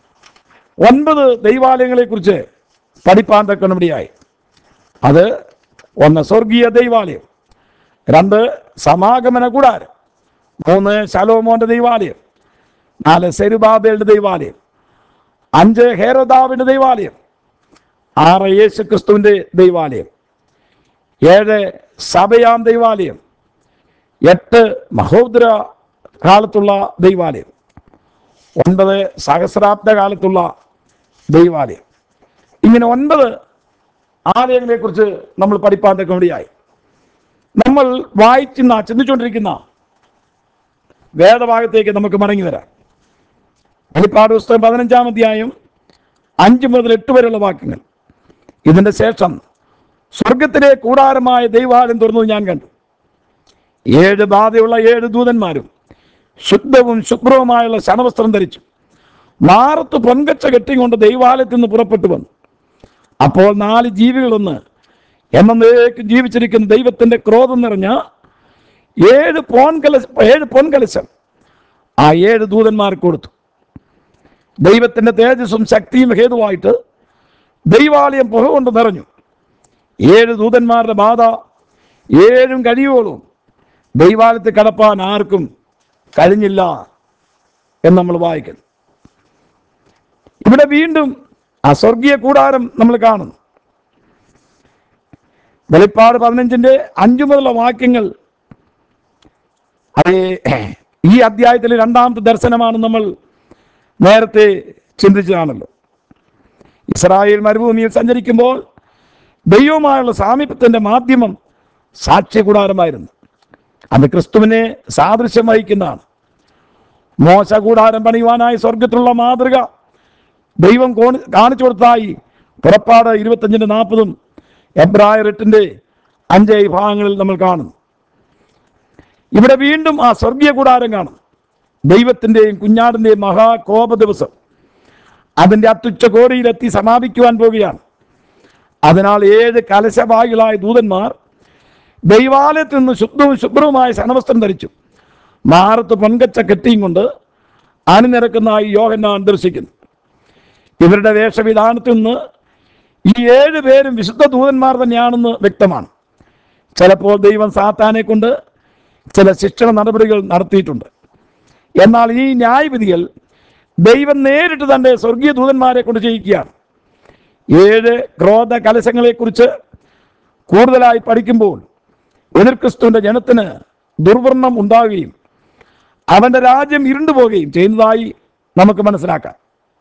ഒൻപത് ദൈവാലയങ്ങളെക്കുറിച്ച് പഠിപ്പാൻ തക്കണപടിയായി അത് ഒന്ന് സ്വർഗീയ ദൈവാലയം രണ്ട് സമാഗമന കൂടാരം മൂന്ന് ശലോമോന്റെ ദൈവാലയം നാല് സെരുബാബേലിന്റെ ദൈവാലയം അഞ്ച് ഹേരോദാവിന്റെ ദൈവാലയം ആറ് യേശു ക്രിസ്തുവിന്റെ ദൈവാലയം ഏഴ് സഭയാം ദൈവാലയം എട്ട് മഹോദര കാലത്തുള്ള ദൈവാലയം ഒൻപത് സഹസ്രാബ്ദ കാലത്തുള്ള ദൈവാലയം ഇങ്ങനെ ഒൻപത് ആലയങ്ങളെക്കുറിച്ച് നമ്മൾ പഠിപ്പാൻ തക്കമടിയായി നമ്മൾ വായിക്കുന്ന ചിന്തിച്ചുകൊണ്ടിരിക്കുന്ന വേദഭാഗത്തേക്ക് നമുക്ക് മടങ്ങി വരാം വെളിപ്പാട് പുസ്തകം പതിനഞ്ചാം അധ്യായം അഞ്ച് മുതൽ എട്ട് വരെയുള്ള വാക്യങ്ങൾ ഇതിന്റെ ശേഷം സ്വർഗത്തിലെ കൂടാരമായ ദൈവാലയം തുറന്നത് ഞാൻ കണ്ടു ഏഴ് ബാധയുള്ള ഏഴ് ദൂതന്മാരും ശുദ്ധവും ശുഭ്രവുമായുള്ള ശണവസ്ത്രം ധരിച്ചു നാറത്ത് പൊൻകച്ച കെട്ടിക്കൊണ്ട് ദൈവാലയത്തിൽ നിന്ന് പുറപ്പെട്ടു വന്നു അപ്പോൾ നാല് ജീവികളൊന്ന് എന്നേക്കും ജീവിച്ചിരിക്കുന്ന ദൈവത്തിന്റെ ക്രോധം നിറഞ്ഞ ഏഴ് പോൻകല ഏഴ് പൊൻകലശം ആ ഏഴ് ദൂതന്മാർക്ക് കൊടുത്തു ദൈവത്തിന്റെ തേജസ്സും ശക്തിയും ഹേതുവായിട്ട് ദൈവാലയം പുക കൊണ്ട് നിറഞ്ഞു ഏഴ് ദൂതന്മാരുടെ ബാധ ഏഴും കഴിയുവോളും ദൈവാലയത്തിൽ കടപ്പാൻ ആർക്കും കഴിഞ്ഞില്ല എന്ന് നമ്മൾ വായിക്കുന്നു ഇവിടെ വീണ്ടും ആ സ്വർഗീയ കൂടാരം നമ്മൾ കാണുന്നു വെളിപ്പാട് പതിനഞ്ചിന്റെ അഞ്ചു മുതലുള്ള വാക്യങ്ങൾ അത് ഈ അധ്യായത്തിലെ രണ്ടാമത്തെ ദർശനമാണ് നമ്മൾ നേരത്തെ ചിന്തിച്ചതാണല്ലോ ഇസ്രായേൽ മരുഭൂമിയിൽ സഞ്ചരിക്കുമ്പോൾ ദൈവവുമായുള്ള സാമീപ്യത്തിന്റെ മാധ്യമം സാക്ഷ്യകൂടാരമായിരുന്നു അത് ക്രിസ്തുവിനെ സാദൃശ്യം വഹിക്കുന്നതാണ് മോശ കൂടാരം പണിയുവാനായി സ്വർഗത്തിലുള്ള മാതൃക ദൈവം കോണി- കാണിച്ചു കൊടുത്തതായി പുറപ്പാട് ഇരുപത്തഞ്ചിന്റെ നാൽപ്പതും എബ്രായർ എട്ടിന്റെ അഞ്ച് ഈ ഭാഗങ്ങളിൽ നമ്മൾ കാണുന്നു ഇവിടെ വീണ്ടും ആ സ്വർഗീയ കൂടാരം കാണും ദൈവത്തിന്റെയും കുഞ്ഞാടിന്റെയും മഹാകോപ ദിവസം അതിന്റെ അത്യുച്ച കോടിയിലെത്തി സമാപിക്കുവാൻ പോവുകയാണ് അതിനാൽ ഏഴ് കലശഭാഗികളായ ദൂതന്മാർ ദൈവാലയത്തിൽ നിന്ന് ശുദ്ധവും ശുഭ്രവുമായ ശനവസ്ത്രം ധരിച്ചു മാറത്ത് പൊൻകച്ച കെട്ടിയും കൊണ്ട് അണിനിരക്കുന്നതായി യോഹന്നാൻ ദർശിക്കുന്നു ഇവരുടെ വേഷവിധാനത്തിൽ നിന്ന് ഈ ഏഴ് പേരും വിശുദ്ധ ദൂതന്മാർ തന്നെയാണെന്ന് വ്യക്തമാണ് ചിലപ്പോൾ ദൈവം സാത്താനെ കൊണ്ട് ചില ശിക്ഷണ നടപടികൾ നടത്തിയിട്ടുണ്ട് എന്നാൽ ഈ ന്യായവിധികൾ ദൈവം നേരിട്ട് തൻ്റെ സ്വർഗീയ ദൂതന്മാരെ കൊണ്ട് ചെയ്യിക്കുകയാണ് ഏഴ് ക്രോധ കലശങ്ങളെക്കുറിച്ച് കൂടുതലായി പഠിക്കുമ്പോൾ എതിർ ക്രിസ്തുവിൻ്റെ ജനത്തിന് ദുർവർണ്ണം ഉണ്ടാവുകയും അവൻ്റെ രാജ്യം ഇരുണ്ടുപോവുകയും ചെയ്യുന്നതായി നമുക്ക് മനസ്സിലാക്കാം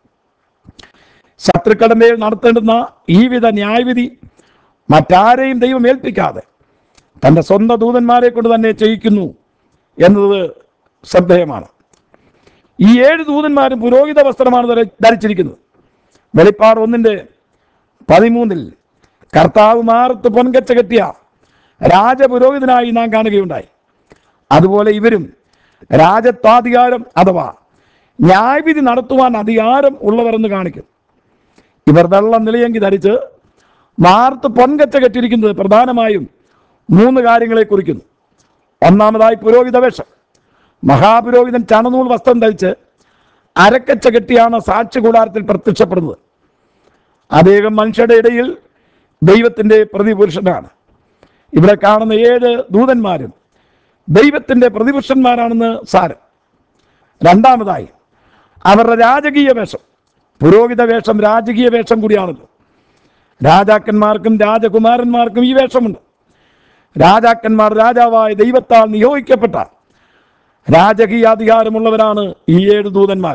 ശത്രുക്കളുടെ മേൽ നടത്തേണ്ടുന്ന ഈ വിധ ന്യായവിധി മറ്റാരെയും ദൈവം ഏൽപ്പിക്കാതെ തൻ്റെ സ്വന്തം ദൂതന്മാരെ കൊണ്ട് തന്നെ ചെയ്യിക്കുന്നു എന്നത് ശ്രദ്ധേയമാണ് ഈ ഏഴ് ദൂതന്മാരും പുരോഹിത വസ്ത്രമാണ് ധരി- ധരിച്ചിരിക്കുന്നത് വെളിപ്പാട് ഒന്നിൻ്റെ പതിമൂന്നിൽ കർത്താവ് മാറത്ത് പൊൻകച്ച കെട്ടിയ രാജപുരോഹിതനായി നാം കാണുകയുണ്ടായി അതുപോലെ ഇവരും രാജത്വാധികാരം അഥവാ ന്യായവിധി നടത്തുവാൻ അധികാരം ഉള്ളവരെന്ന് കാണിക്കും ഇവർ വെള്ള നിലയങ്കി ധരിച്ച് മാർത്ത് പൊൻകച്ച കെട്ടിയിരിക്കുന്നത് പ്രധാനമായും മൂന്ന് കാര്യങ്ങളെ കുറിക്കുന്നു ഒന്നാമതായി പുരോഹിത വേഷം മഹാപുരോഹിതൻ ചണനൂൽ വസ്ത്രം ധരിച്ച് അരക്കച്ച കെട്ടിയാണ് സാക്ഷി കൂടാരത്തിൽ പ്രത്യക്ഷപ്പെടുന്നത് അദ്ദേഹം മനുഷ്യരുടെ ഇടയിൽ ദൈവത്തിൻ്റെ പ്രതിപുരുഷനാണ് ഇവിടെ കാണുന്ന ഏഴ് ദൂതന്മാരും ദൈവത്തിൻ്റെ പ്രതിപുരുഷന്മാരാണെന്ന് സാരം രണ്ടാമതായി അവരുടെ രാജകീയ വേഷം പുരോഹിത വേഷം രാജകീയ വേഷം കൂടിയാണല്ലോ രാജാക്കന്മാർക്കും രാജകുമാരന്മാർക്കും ഈ വേഷമുണ്ട് രാജാക്കന്മാർ രാജാവായ ദൈവത്താൽ നിയോഗിക്കപ്പെട്ട രാജകീയ അധികാരമുള്ളവരാണ് ഈ ഏഴ് ദൂതന്മാർ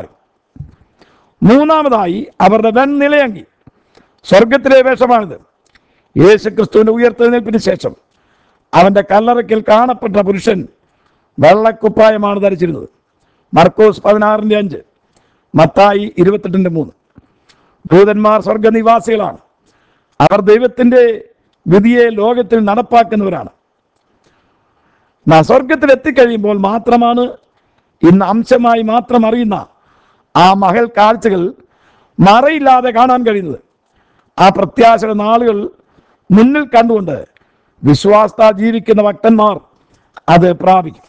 മൂന്നാമതായി അവരുടെ വെൺനിലയങ്കി സ്വർഗത്തിലെ വേഷമാണിത് യേശുക്രിസ്തുവിന്റെ ഉയർത്തെഴുന്നേൽപ്പിന് ശേഷം അവന്റെ കല്ലറയ്ക്കൽ കാണപ്പെട്ട പുരുഷൻ വെള്ളക്കുപ്പായമാണ് ധരിച്ചിരുന്നത് മർക്കോസ് പതിനാറിന്റെ അഞ്ച് മത്തായി ഇരുപത്തെട്ടിന്റെ മൂന്ന് ദൂതന്മാർ സ്വർഗനിവാസികളാണ് അവർ ദൈവത്തിന്റെ വിധിയെ ലോകത്തിൽ നടപ്പാക്കുന്നവരാണ് നാം സ്വർഗത്തിൽ എത്തിക്കഴിയുമ്പോൾ മാത്രമാണ് ഇന്ന് അംശമായി മാത്രം അറിയുന്ന ആ മഹൽ കാഴ്ചകൾ മറയില്ലാതെ കാണാൻ കഴിയുന്നത് ആ പ്രത്യാശയുടെ നാളുകൾ മുന്നിൽ കണ്ടുകൊണ്ട് വിശ്വാസത ജീവിക്കുന്ന ഭക്തന്മാർ അത് പ്രാപിക്കും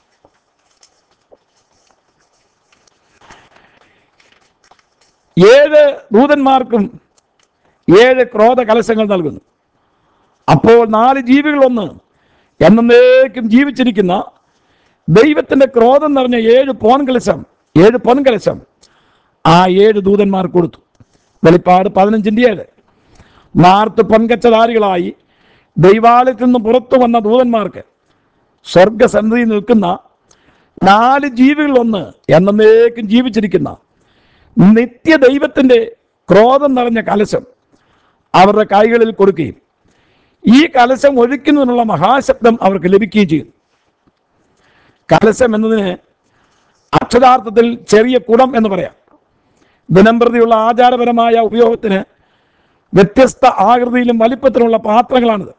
ഏഴ് ദൂതന്മാർക്കും ഏഴ് ക്രോധ കലശങ്ങൾ നൽകുന്നു അപ്പോൾ നാല് ജീവികളൊന്ന് എന്നേക്കും ജീവിച്ചിരിക്കുന്ന ദൈവത്തിന്റെ ക്രോധം നിറഞ്ഞ ഏഴ് പോൻകലശം ഏഴ് പൊൻകലശം ആ ഏഴ് ദൂതന്മാർ കൊടുത്തു വെളിപ്പാട് പതിനഞ്ചിൻ്റെ ഏഴ് മാർത്ത് പൊൻകച്ചധാരികളായി ദൈവാലയത്തിൽ നിന്ന് പുറത്തു വന്ന ദൂതന്മാർക്ക് സ്വർഗസന്നിധി നിൽക്കുന്ന നാല് ജീവികളൊന്ന് എന്നേക്കും ജീവിച്ചിരിക്കുന്ന നിത്യ ദൈവത്തിന്റെ ക്രോധം നിറഞ്ഞ കലശം അവരുടെ കൈകളിൽ കൊടുക്കുകയും ഈ കലശം ഒഴിക്കുന്നതിനുള്ള മഹാശബ്ദം അവർക്ക് ലഭിക്കുകയും ചെയ്തു കലശം എന്നതിന് അക്ഷരാർത്ഥത്തിൽ ചെറിയ കുടം എന്ന് പറയാം ദിനംപ്രതിയുള്ള ആചാരപരമായ ഉപയോഗത്തിന് വ്യത്യസ്ത ആകൃതിയിലും വലിപ്പത്തിലുള്ള പാത്രങ്ങളാണിത്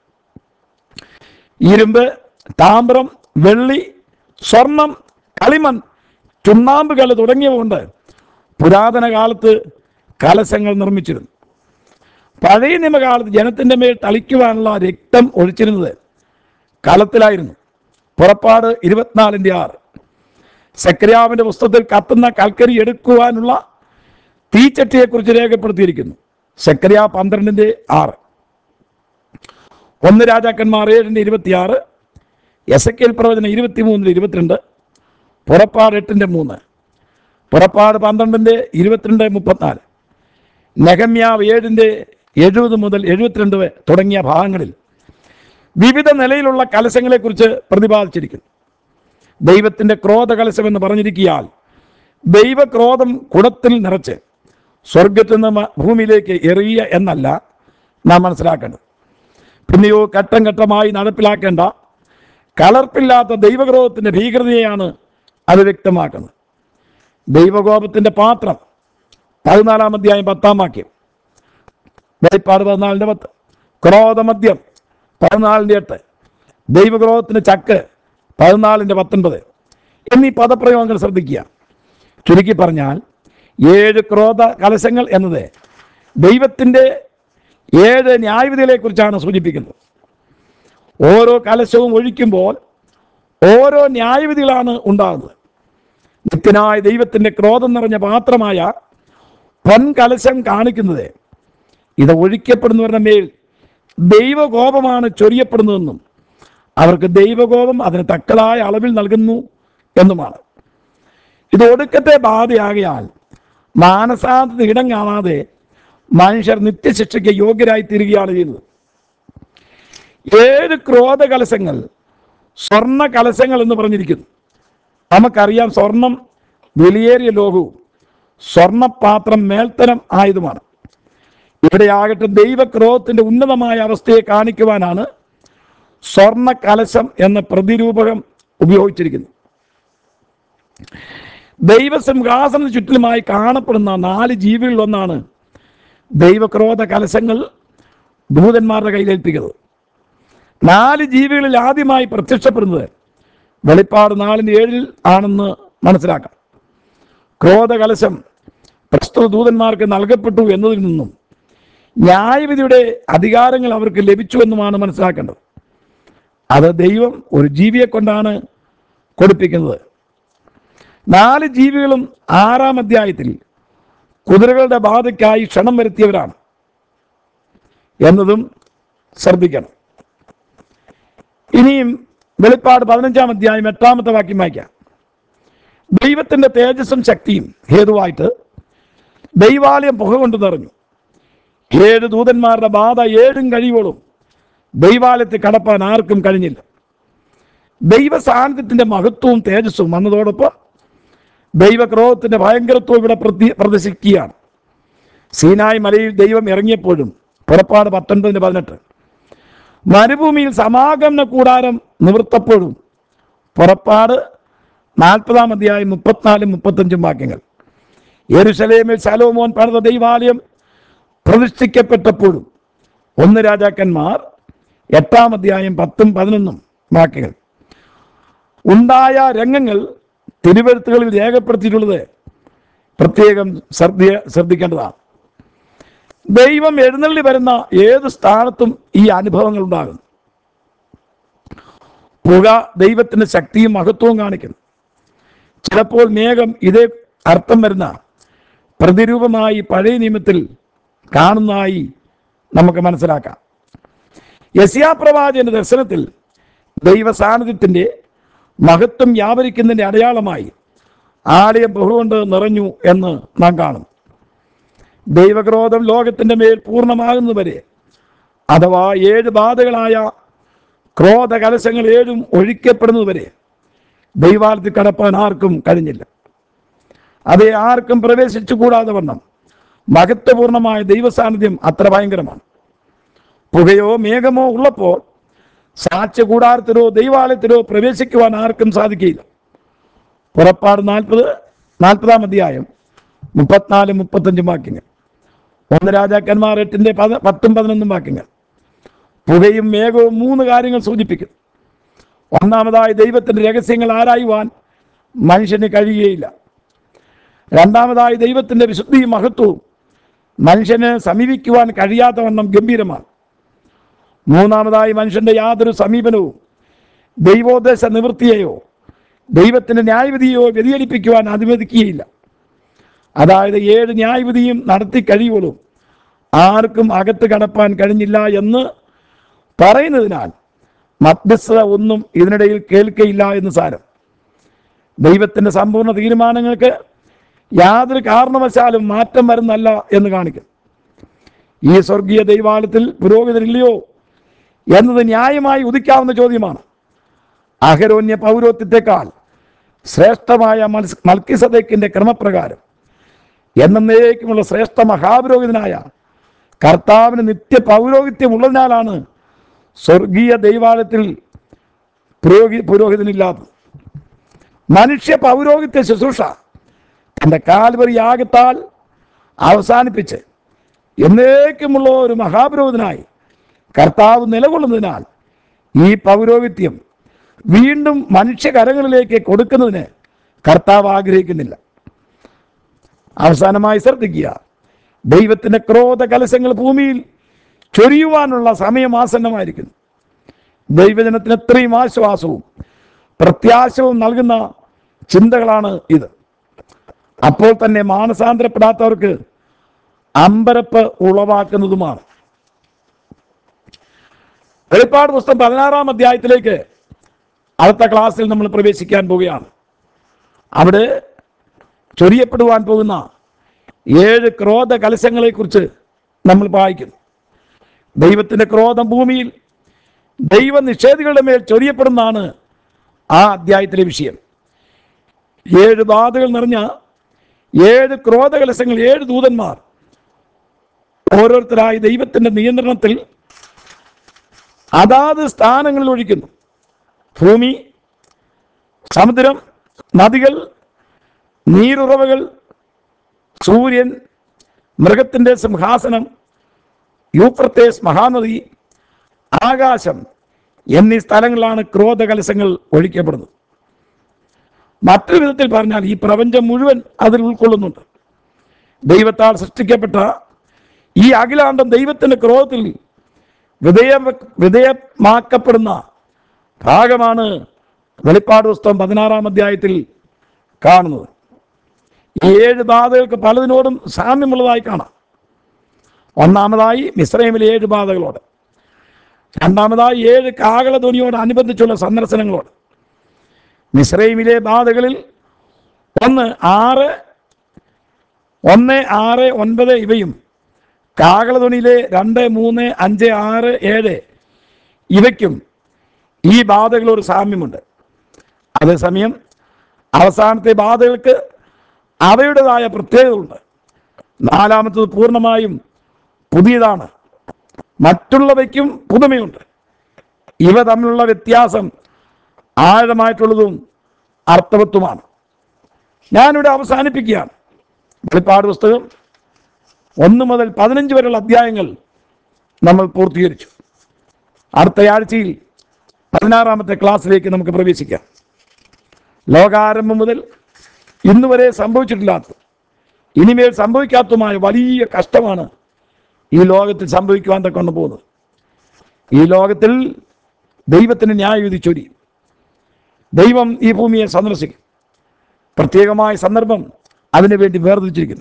ഇരുമ്പ് താമ്രം വെള്ളി സ്വർണം കളിമൺ ചുണ്ണാമ്പ് കല്ല് തുടങ്ങിയവ കൊണ്ട് പുരാതന കാലത്ത് കലശങ്ങൾ നിർമ്മിച്ചിരുന്നു പഴയ നിയമകാലത്ത് ജനത്തിൻ്റെ മേൽ തളിക്കുവാനുള്ള രക്തം ഒഴിച്ചിരുന്നത് കലത്തിലായിരുന്നു പുറപ്പാട് ഇരുപത്തിനാലിൻ്റെ ആറ് സക്രിയാവിൻ്റെ പുസ്തകത്തിൽ കത്തുന്ന കൽക്കരി എടുക്കുവാനുള്ള തീച്ചട്ടിയെക്കുറിച്ച് രേഖപ്പെടുത്തിയിരിക്കുന്നു സക്രിയ പന്ത്രണ്ടിൻ്റെ ആറ് ഒന്ന് രാജാക്കന്മാർ ഏഴിൻ്റെ ഇരുപത്തിയാറ് എസ് എ പ്രവചനം ഇരുപത്തിമൂന്നിൽ ഇരുപത്തിരണ്ട് പുറപ്പാട് എട്ടിൻ്റെ മൂന്ന് പുറപ്പാട് പന്ത്രണ്ടിൻ്റെ ഇരുപത്തിരണ്ട് മുപ്പത്തിനാല് നെഹമ്യാവ് ഏഴിൻ്റെ എഴുപത് മുതൽ എഴുപത്തിരണ്ട് വരെ തുടങ്ങിയ ഭാഗങ്ങളിൽ വിവിധ നിലയിലുള്ള കലശങ്ങളെക്കുറിച്ച് പ്രതിപാദിച്ചിരിക്കുന്നു ദൈവത്തിൻ്റെ ക്രോധ കലശം എന്ന് പറഞ്ഞിരിക്കിയാൽ ദൈവക്രോധം കുടത്തിൽ നിറച്ച് സ്വർഗത്തിൽ നിന്ന് മ- ഭൂമിയിലേക്ക് എറിയുക എന്നല്ല നാം മനസ്സിലാക്കേണ്ടത് പിന്നെയോ ഘട്ടം ഘട്ടമായി നടപ്പിലാക്കേണ്ട കലർപ്പില്ലാത്ത ദൈവക്രോധത്തിൻ്റെ ഭീകരതയെയാണ് അത് വ്യക്തമാക്കുന്നത് ദൈവകോപത്തിൻ്റെ പാത്രം പതിനാലാം അധ്യായം പത്താം വാക്യം വെളിപ്പാട് പതിനാലിൻ്റെ പത്ത് ക്രോധമദ്യം പതിനാലിൻ്റെ എട്ട് ദൈവക്രോധത്തിന് ചക്ക് പതിനാലിൻ്റെ പത്തൊൻപത് എന്നീ പദപ്രയോഗങ്ങൾ ശ്രദ്ധിക്കുക ചുരുക്കി പറഞ്ഞാൽ ഏഴ് ക്രോധ കലശങ്ങൾ എന്നത് ദൈവത്തിൻ്റെ ഏഴ് ന്യായവിധികളെക്കുറിച്ചാണ് സൂചിപ്പിക്കുന്നത് ഓരോ കലശവും ഒഴിക്കുമ്പോൾ ഓരോ ന്യായവിധികളാണ് ഉണ്ടാകുന്നത് നിത്യനായ ദൈവത്തിൻ്റെ ക്രോധം നിറഞ്ഞ പാത്രമായ പൊൻകലശം കാണിക്കുന്നത് ഇത് ഒഴിക്കപ്പെടുന്നവരുടെ മേൽ ദൈവകോപമാണ് ചൊരിയപ്പെടുന്നതെന്നും അവർക്ക് ദൈവകോപം അതിന് തക്കതായ അളവിൽ നൽകുന്നു എന്നുമാണ് ഇത് ഒടുക്കത്തെ ബാധയാകയാൽ മാനസാന്തത ഇടം കാണാതെ മനുഷ്യർ നിത്യശിക്ഷയ്ക്ക് യോഗ്യരായി തീരുകയാണ് ചെയ്യുന്നത് ഏഴ് ക്രോധ കലശങ്ങൾ സ്വർണ്ണ കലശങ്ങൾ എന്ന് പറഞ്ഞിരിക്കുന്നു നമുക്കറിയാം സ്വർണം വിലയേറിയ ലോകവും സ്വർണ്ണപാത്രം മേൽത്തരം ആയതുമാണ് ഇവിടെയാകട്ടെ ദൈവക്രോധത്തിന്റെ ഉന്നതമായ അവസ്ഥയെ കാണിക്കുവാനാണ് സ്വർണ്ണ കലശം എന്ന പ്രതിരൂപകം ഉപയോഗിച്ചിരിക്കുന്നത് ദൈവസിംഹാസന ചുറ്റിലുമായി കാണപ്പെടുന്ന നാല് ജീവികളിലൊന്നാണ് ദൈവക്രോധ കലശങ്ങൾ ദൂതന്മാരുടെ കയ്യിലേൽപ്പിക്കുന്നത് നാല് ജീവികളിൽ ആദ്യമായി പ്രത്യക്ഷപ്പെടുന്നത് വെളിപ്പാട് നാലിന് ഏഴിൽ ആണെന്ന് മനസ്സിലാക്കാം ക്രോധകലശം പ്രസ്തുത ദൂതന്മാർക്ക് നൽകപ്പെട്ടു എന്നതിൽ നിന്നും ന്യായവിധിയുടെ അധികാരങ്ങൾ അവർക്ക് ലഭിച്ചു എന്നുമാണ് മനസ്സിലാക്കേണ്ടത് അത് ദൈവം ഒരു ജീവിയെ കൊണ്ടാണ് കൊടുപ്പിക്കുന്നത് നാല് ജീവികളും ആറാം അധ്യായത്തിൽ കുതിരകളുടെ ബാധയ്ക്കായി ക്ഷണം വരുത്തിയവരാണ് എന്നതും ശ്രദ്ധിക്കണം ഇനിയും വെളിപ്പാട് പതിനഞ്ചാം അധ്യായം എട്ടാമത്തെ വാക്യം വായിക്കാം ദൈവത്തിന്റെ തേജസ്സും ശക്തിയും ഹേതുവായിട്ട് ദൈവാലയം പുക കൊണ്ട് നിറഞ്ഞു ഏഴ് ദൂതന്മാരുടെ ബാധ ഏഴും കഴിയോളും ദൈവാലയത്തിൽ കടപ്പാൻ ആർക്കും കഴിഞ്ഞില്ല ദൈവ സാന്നിധ്യത്തിന്റെ മഹത്വവും തേജസ്സും വന്നതോടൊപ്പം ദൈവക്രോധത്തിന്റെ ഭയങ്കരത്വം ഇവിടെ പ്രതി പ്രദർശിക്കുകയാണ് സീനായ് മലയിൽ ദൈവം ഇറങ്ങിയപ്പോഴും പുറപ്പാട് പത്തൊൻപതിന് പതിനെട്ട് മരുഭൂമിയിൽ സമാഗമന കൂടാരം നിവൃത്തപ്പോഴും പുറപ്പാട് നാൽപ്പതാം അധ്യായം മുപ്പത്തിനാലും മുപ്പത്തഞ്ചും വാക്യങ്ങൾ യെരുശലേമിൽ ശലോമോൻ പണിത ദൈവാലയം പ്രതിഷ്ഠിക്കപ്പെട്ടപ്പോഴും ഒന്ന് രാജാക്കന്മാർ എട്ടാം അധ്യായം പത്തും പതിനൊന്നും വാക്യങ്ങൾ ഉണ്ടായ രംഗങ്ങൾ തിരുവഴുത്തുകളിൽ രേഖപ്പെടുത്തിയിട്ടുള്ളത് പ്രത്യേകം ശ്രദ്ധ ശ്രദ്ധിക്കേണ്ടതാണ് ദൈവം എഴുന്നള്ളി വരുന്ന ഏത് സ്ഥാനത്തും ഈ അനുഭവങ്ങൾ ഉണ്ടാകുന്നു പുക ദൈവത്തിന്റെ ശക്തിയും മഹത്വവും കാണിക്കുന്നു ചിലപ്പോൾ മേഘം ഇതേ അർത്ഥം വരുന്ന പ്രതിരൂപമായി പഴയ നിയമത്തിൽ കാണുന്നതായി നമുക്ക് മനസ്സിലാക്കാം യസിയാ പ്രവാചകന്റെ ദർശനത്തിൽ ദൈവ സാന്നിധ്യത്തിന്റെ മഹത്വം വ്യാപരിക്കുന്നതിന്റെ അടയാളമായി ആലയം ബഹുകൊണ്ട് നിറഞ്ഞു എന്ന് നാം കാണും ദൈവക്രോധം ലോകത്തിന്റെ മേൽ പൂർണ്ണമാകുന്നതുവരെ അഥവാ ഏഴ് ബാധകളായ ക്രോധ കലശങ്ങൾ ഏഴും ഒഴിക്കപ്പെടുന്നതുവരെ ദൈവാലയത്തിൽ കടപ്പാൻ ആർക്കും കഴിഞ്ഞില്ല അതേ ആർക്കും പ്രവേശിച്ചു കൂടാതെ വണ്ണം മഹത്വപൂർണമായ ദൈവസാന്നിധ്യം അത്ര ഭയങ്കരമാണ് പുകയോ മേഘമോ ഉള്ളപ്പോൾ സാക്ഷ്യ കൂടാരത്തിലോ ദൈവാലയത്തിലോ പ്രവേശിക്കുവാൻ ആർക്കും സാധിക്കില്ല പുറപ്പാട് നാൽപ്പത് നാൽപ്പതാം അധ്യായം മുപ്പത്തിനാല് മുപ്പത്തഞ്ചും വാക്യങ്ങൾ ഒന്ന് രാജാക്കന്മാർ എട്ടിൻ്റെ പത പത്തും പതിനൊന്നും വാക്യങ്ങൾ പുകയും മേഘവും മൂന്ന് കാര്യങ്ങൾ സൂചിപ്പിക്കുന്നു ഒന്നാമതായി ദൈവത്തിൻ്റെ രഹസ്യങ്ങൾ ആരായുവാൻ മനുഷ്യന് കഴിയുകയില്ല രണ്ടാമതായി ദൈവത്തിൻ്റെ വിശുദ്ധിയും മഹത്വവും മനുഷ്യന് സമീപിക്കുവാൻ കഴിയാത്ത വണ്ണം ഗംഭീരമാണ് മൂന്നാമതായി മനുഷ്യന്റെ യാതൊരു സമീപനവും ദൈവോദ്ദേശ നിവൃത്തിയെയോ ദൈവത്തിന്റെ ന്യായവിധിയോ വ്യതിചലിപ്പിക്കുവാൻ അനുവദിക്കുകയില്ല അതായത് ഏഴ് ന്യായവിധിയും നടത്തി കഴിയുള്ളൂ ആർക്കും അകത്ത് കടപ്പാൻ കഴിഞ്ഞില്ല എന്ന് പറയുന്നതിനാൽ മധ്യസ്ഥത ഒന്നും ഇതിനിടയിൽ കേൾക്കയില്ല എന്ന് സാരം ദൈവത്തിൻ്റെ സമ്പൂർണ്ണ തീരുമാനങ്ങൾക്ക് യാതൊരു കാരണവശാലും മാറ്റം വരുന്നല്ല എന്ന് കാണിക്കും ഈ സ്വർഗീയ ദൈവാലയത്തിൽ പുരോഗതിയില്ലയോ എന്നത് ന്യായമായി ഉദിക്കാവുന്ന ചോദ്യമാണ് അഹരോന്യ പൗരോത്യത്തെക്കാൾ ശ്രേഷ്ഠമായ മൽസ് മൽക്കിസദേക്കിന്റെ ക്രമപ്രകാരം എന്നേക്കുമുള്ള ശ്രേഷ്ഠ മഹാപുരോഹിതനായ കർത്താവിന് നിത്യ പൗരോഹിത്യം ഉള്ളതിനാലാണ് സ്വർഗീയ ദൈവാലയത്തിൽ പുരോഹി പുരോഹിതനില്ലാത്തത് മനുഷ്യ പൗരോഹിത്യ ശുശ്രൂഷ തൻ്റെ കാൽവറി യാഗത്താൽ അവസാനിപ്പിച്ച് എന്നേക്കുമുള്ള ഒരു മഹാപുരോഹിതനായി കർത്താവ് നിലകൊള്ളുന്നതിനാൽ ഈ പൗരോഹിത്യം വീണ്ടും മനുഷ്യകരങ്ങളിലേക്ക് കൊടുക്കുന്നതിന് കർത്താവ് ആഗ്രഹിക്കുന്നില്ല അവസാനമായി ശ്രദ്ധിക്കുക ദൈവത്തിൻ്റെ ക്രോധ കലശങ്ങൾ ഭൂമിയിൽ ചൊരിയുവാനുള്ള സമയം ആസന്നമായിരിക്കുന്നു ദൈവജനത്തിന് എത്രയും ആശ്വാസവും പ്രത്യാശവും നൽകുന്ന ചിന്തകളാണ് ഇത് അപ്പോൾ തന്നെ മാനസാന്തരപ്പെടാത്തവർക്ക് അമ്പരപ്പ് ഉളവാക്കുന്നതുമാണ് വെളിപ്പാട് പുസ്തകം പതിനാറാം അധ്യായത്തിലേക്ക് അടുത്ത ക്ലാസ്സിൽ നമ്മൾ പ്രവേശിക്കാൻ പോവുകയാണ് അവിടെ ചൊരിയപ്പെടുവാൻ പോകുന്ന ഏഴ് ക്രോധ കലശങ്ങളെക്കുറിച്ച് നമ്മൾ വായിക്കുന്നു ദൈവത്തിൻ്റെ ക്രോധം ഭൂമിയിൽ ദൈവനിഷേധികളുടെ മേൽ ചൊരിയപ്പെടുന്നതാണ് ആ അധ്യായത്തിലെ വിഷയം ഏഴ് ബാധകൾ നിറഞ്ഞ ഏഴ് ക്രോധകലശങ്ങൾ ഏഴ് ദൂതന്മാർ ഓരോരുത്തരായി ദൈവത്തിൻ്റെ നിയന്ത്രണത്തിൽ അതാത് സ്ഥാനങ്ങളിൽ ഒഴിക്കുന്നു ഭൂമി സമുദ്രം നദികൾ നീരുറവകൾ സൂര്യൻ മൃഗത്തിൻ്റെ സിംഹാസനം യൂപ്രത്തേസ് മഹാനദി ആകാശം എന്നീ സ്ഥലങ്ങളിലാണ് ക്രോധകലശങ്ങൾ ഒഴിക്കപ്പെടുന്നത് മറ്റൊരു വിധത്തിൽ പറഞ്ഞാൽ ഈ പ്രപഞ്ചം മുഴുവൻ അതിൽ ഉൾക്കൊള്ളുന്നുണ്ട് ദൈവത്താൽ സൃഷ്ടിക്കപ്പെട്ട ഈ അഖിലാണ്ടം ദൈവത്തിൻ്റെ ക്രോധത്തിൽ വിധേയ വിധേയമാക്കപ്പെടുന്ന ഭാഗമാണ് വെളിപ്പാട് പുസ്തകം പതിനാറാം അധ്യായത്തിൽ കാണുന്നത് ഈ ഏഴ് ബാധകൾക്ക് പലതിനോടും സാമ്യമുള്ളതായി കാണാം ഒന്നാമതായി മിശ്രൈമിലെ ഏഴ് ബാധകളോട് രണ്ടാമതായി ഏഴ് കാകളധ്വനിയോട് അനുബന്ധിച്ചുള്ള സന്ദർശനങ്ങളോട് മിശ്രൈമിലെ ബാധകളിൽ ഒന്ന് ആറ് ഒന്ന് ആറ് ഒൻപത് ഇവയും കാകളധ്വനിയിലെ രണ്ട് മൂന്ന് അഞ്ച് ആറ് ഏഴ് ഇവയ്ക്കും ഈ ബാധകളൊരു സാമ്യമുണ്ട് അതേസമയം അവസാനത്തെ ബാധകൾക്ക് അവയുടേതായ പ്രത്യേകതകളുണ്ട് നാലാമത്തത് പൂർണ്ണമായും പുതിയതാണ് മറ്റുള്ളവയ്ക്കും പുതുമയുണ്ട് ഇവ തമ്മിലുള്ള വ്യത്യാസം ആഴമായിട്ടുള്ളതും അർത്ഥവത്വമാണ് ഞാനിവിടെ അവസാനിപ്പിക്കുകയാണ് വെളിപ്പാട് പുസ്തകം ഒന്ന് മുതൽ പതിനഞ്ച് വരെയുള്ള അധ്യായങ്ങൾ നമ്മൾ പൂർത്തീകരിച്ചു അടുത്ത ആഴ്ചയിൽ പതിനാറാമത്തെ ക്ലാസ്സിലേക്ക് നമുക്ക് പ്രവേശിക്കാം ലോകാരംഭം മുതൽ ഇന്ന് വരെ സംഭവിച്ചിട്ടില്ലാത്ത ഇനിമേൽ സംഭവിക്കാത്തതുമായ വലിയ കഷ്ടമാണ് ഈ ലോകത്തിൽ സംഭവിക്കുവാൻ തക്കൊണ്ട് പോകുന്നത് ഈ ലോകത്തിൽ ദൈവത്തിന് ന്യായവിധി ചൊരി ദൈവം ഈ ഭൂമിയെ സന്ദർശിക്കും പ്രത്യേകമായ സന്ദർഭം അതിനു വേണ്ടി വേർതിരിച്ചിരിക്കുന്നു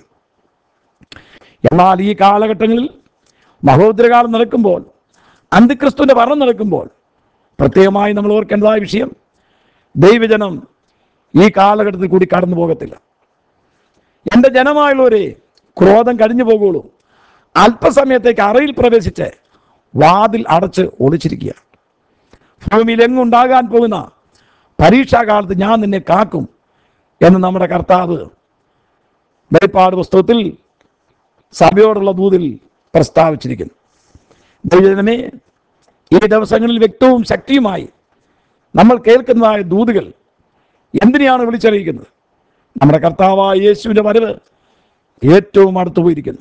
എന്നാൽ ഈ കാലഘട്ടങ്ങളിൽ മഹോദരകാലം നടക്കുമ്പോൾ അന്തിക്രിസ്തുവിൻ്റെ ഭരണം നടക്കുമ്പോൾ പ്രത്യേകമായി നമ്മൾ ഓർക്കേണ്ടതായ വിഷയം ദൈവജനം ഈ കാലഘട്ടത്തിൽ കൂടി കടന്നു പോകത്തില്ല എൻ്റെ ജനമായുള്ളവരെ ക്രോധം കഴിഞ്ഞു പോകുള്ളൂ അല്പസമയത്തേക്ക് അറയിൽ പ്രവേശിച്ച് വാതിൽ അടച്ച് ഒളിച്ചിരിക്കുക ഭൂമിയിൽ എങ്ങുണ്ടാകാൻ പോകുന്ന പരീക്ഷാകാലത്ത് ഞാൻ നിന്നെ കാക്കും എന്ന് നമ്മുടെ കർത്താവ് വെളിപ്പാട് പുസ്തകത്തിൽ സഭയോടുള്ള ദൂതിൽ പ്രസ്താവിച്ചിരിക്കുന്നു ദൈവജനമേ ഈ ദിവസങ്ങളിൽ വ്യക്തവും ശക്തിയുമായി നമ്മൾ കേൾക്കുന്നതായ ദൂതുകൾ എന്തിനെയാണ് വിളിച്ചറിയിക്കുന്നത് നമ്മുടെ കർത്താവായ യേശുവിൻ്റെ വരവ് ഏറ്റവും അടുത്തു പോയിരിക്കുന്നു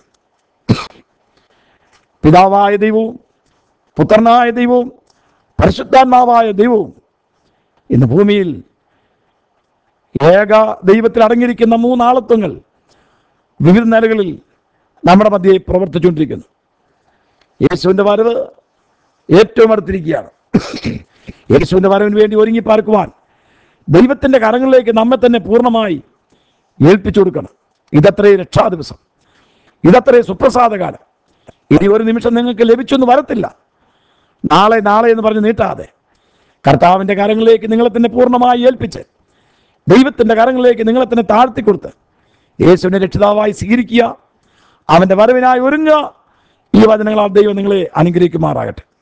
പിതാവായ ദൈവവും പുത്രനായ ദൈവവും പരിശുദ്ധാത്മാവായ ദൈവവും ഇന്ന് ഭൂമിയിൽ ഏക ദൈവത്തിൽ അടങ്ങിയിരിക്കുന്ന മൂന്നാളത്വങ്ങൾ വിവിധ നിലകളിൽ നമ്മുടെ മധ്യേ പ്രവർത്തിച്ചുകൊണ്ടിരിക്കുന്നു യേശുവിൻ്റെ വരവ് ഏറ്റവും അടുത്തിരിക്കുകയാണ് യേശുവിൻ്റെ വരവിന് വേണ്ടി ഒരുങ്ങി പാർക്കുവാൻ ദൈവത്തിൻ്റെ കരങ്ങളിലേക്ക് നമ്മെ തന്നെ പൂർണ്ണമായി ഏൽപ്പിച്ചു കൊടുക്കണം ഇതത്രേ രക്ഷാ ദിവസം ഇതത്രേ സുപ്രസാദകാലം ഇനി ഒരു നിമിഷം നിങ്ങൾക്ക് ലഭിച്ചൊന്നും വരത്തില്ല നാളെ നാളെ എന്ന് പറഞ്ഞ് നീട്ടാതെ കർത്താവിൻ്റെ കരങ്ങളിലേക്ക് നിങ്ങളെ തന്നെ പൂർണ്ണമായി ഏൽപ്പിച്ച് ദൈവത്തിൻ്റെ കരങ്ങളിലേക്ക് നിങ്ങളെ തന്നെ താഴ്ത്തിക്കൊടുത്ത് യേശുവിനെ രക്ഷിതാവായി സ്വീകരിക്കുക അവൻ്റെ വരവിനായി ഒരുങ്ങുക ഈ വചനങ്ങളാൽ ദൈവം നിങ്ങളെ അനുഗ്രഹിക്കുമാറാകട്ടെ